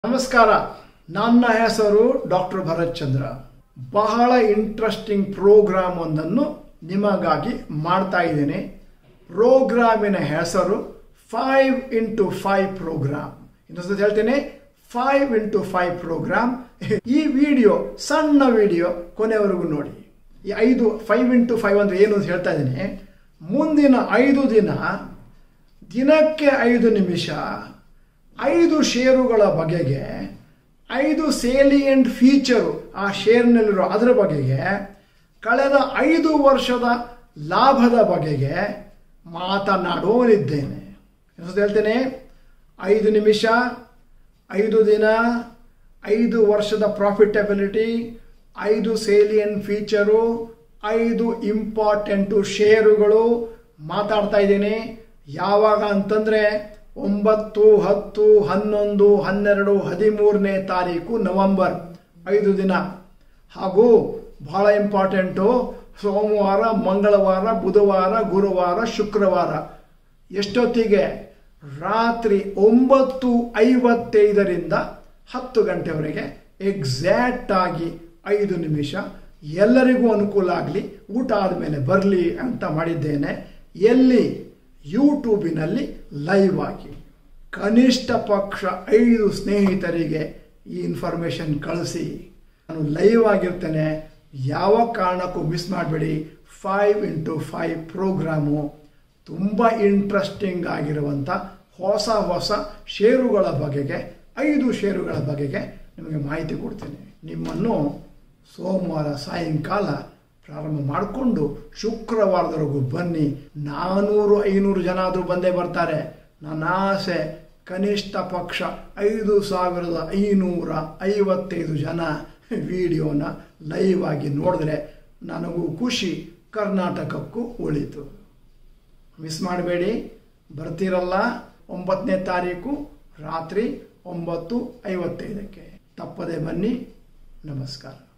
ನಮಸ್ಕಾರ ನನ್ನ ಹೆಸರು ಡಾಕ್ಟರ್ ಭರತ್ ಚಂದ್ರ ಬಹಳ ಇಂಟ್ರೆಸ್ಟಿಂಗ್ ಪ್ರೋಗ್ರಾಮ್ ಒಂದನ್ನು ನಿಮಗಾಗಿ ಮಾಡ್ತಾ ಇದ್ದೇನೆ ಪ್ರೋಗ್ರಾಮಿನ ಹೆಸರು ಫೈವ್ ಇಂಟು ಫೈವ್ ಪ್ರೋಗ್ರಾಮ್ ಇನ್ನೊಂದ್ಸತಿ ಹೇಳ್ತೇನೆ ಫೈವ್ ಇಂಟು ಫೈವ್ ಪ್ರೋಗ್ರಾಮ್ ಈ ವಿಡಿಯೋ ಸಣ್ಣ ವಿಡಿಯೋ ಕೊನೆವರೆಗೂ ನೋಡಿ ಈ ಐದು ಫೈವ್ ಇಂಟು ಫೈವ್ ಅಂದ್ರೆ ಏನು ಅಂತ ಹೇಳ್ತಾ ಇದ್ದೀನಿ ಮುಂದಿನ ಐದು ದಿನ ದಿನಕ್ಕೆ ಐದು ನಿಮಿಷ ಐದು ಷೇರುಗಳ ಬಗೆಗೆ ಐದು ಸೇಲಿಯಂಟ್ ಫೀಚರು ಆ ಶೇರ್ನಲ್ಲಿರೋ ಅದರ ಬಗೆಗೆ ಕಳೆದ ಐದು ವರ್ಷದ ಲಾಭದ ಬಗೆಗೆ ಮಾತನಾಡೋನಿದ್ದೇನೆ ಇನ್ನೊಂದು ಹೇಳ್ತೇನೆ ಐದು ನಿಮಿಷ ಐದು ದಿನ ಐದು ವರ್ಷದ ಪ್ರಾಫಿಟಬಿಲಿಟಿ ಐದು ಸೇಲಿಯನ್ ಫೀಚರು ಐದು ಇಂಪಾರ್ಟೆಂಟು ಷೇರುಗಳು ಮಾತಾಡ್ತಾ ಇದ್ದೀನಿ ಯಾವಾಗ ಅಂತಂದರೆ ಒಂಬತ್ತು ಹತ್ತು ಹನ್ನೊಂದು ಹನ್ನೆರಡು ಹದಿಮೂರನೇ ತಾರೀಕು ನವೆಂಬರ್ ಐದು ದಿನ ಹಾಗೂ ಬಹಳ ಇಂಪಾರ್ಟೆಂಟು ಸೋಮವಾರ ಮಂಗಳವಾರ ಬುಧವಾರ ಗುರುವಾರ ಶುಕ್ರವಾರ ಎಷ್ಟೊತ್ತಿಗೆ ರಾತ್ರಿ ಒಂಬತ್ತು ಐವತ್ತೈದರಿಂದ ಹತ್ತು ಗಂಟೆವರೆಗೆ ಎಕ್ಸಾಕ್ಟ್ ಆಗಿ ಐದು ನಿಮಿಷ ಎಲ್ಲರಿಗೂ ಅನುಕೂಲ ಆಗಲಿ ಊಟ ಆದಮೇಲೆ ಬರಲಿ ಅಂತ ಮಾಡಿದ್ದೇನೆ ಎಲ್ಲಿ ಯೂಟ್ಯೂಬಿನಲ್ಲಿ ಲೈವ್ ಆಗಿ ಕನಿಷ್ಠ ಪಕ್ಷ ಐದು ಸ್ನೇಹಿತರಿಗೆ ಈ ಇನ್ಫಾರ್ಮೇಷನ್ ಕಳಿಸಿ ನಾನು ಲೈವ್ ಆಗಿರ್ತೇನೆ ಯಾವ ಕಾರಣಕ್ಕೂ ಮಿಸ್ ಮಾಡಬೇಡಿ ಫೈವ್ ಇಂಟು ಫೈವ್ ಪ್ರೋಗ್ರಾಮು ತುಂಬ ಇಂಟ್ರೆಸ್ಟಿಂಗ್ ಆಗಿರುವಂಥ ಹೊಸ ಹೊಸ ಷೇರುಗಳ ಬಗೆಗೆ ಐದು ಷೇರುಗಳ ಬಗೆಗೆ ನಿಮಗೆ ಮಾಹಿತಿ ಕೊಡ್ತೇನೆ ನಿಮ್ಮನ್ನು ಸೋಮವಾರ ಸಾಯಂಕಾಲ ಪ್ರಾರಂಭ ಮಾಡಿಕೊಂಡು ಶುಕ್ರವಾರದವರೆಗೂ ಬನ್ನಿ ನಾನೂರು ಐನೂರು ಜನ ಆದರೂ ಬಂದೇ ಬರ್ತಾರೆ ನನ್ನ ಆಸೆ ಕನಿಷ್ಠ ಪಕ್ಷ ಐದು ಸಾವಿರದ ಐನೂರ ಐವತ್ತೈದು ಜನ ವಿಡಿಯೋನ ಲೈವ್ ಆಗಿ ನೋಡಿದ್ರೆ ನನಗೂ ಖುಷಿ ಕರ್ನಾಟಕಕ್ಕೂ ಉಳಿತು ಮಿಸ್ ಮಾಡಬೇಡಿ ಬರ್ತಿರಲ್ಲ ಒಂಬತ್ತನೇ ತಾರೀಕು ರಾತ್ರಿ ಒಂಬತ್ತು ಐವತ್ತೈದಕ್ಕೆ ತಪ್ಪದೆ ಬನ್ನಿ ನಮಸ್ಕಾರ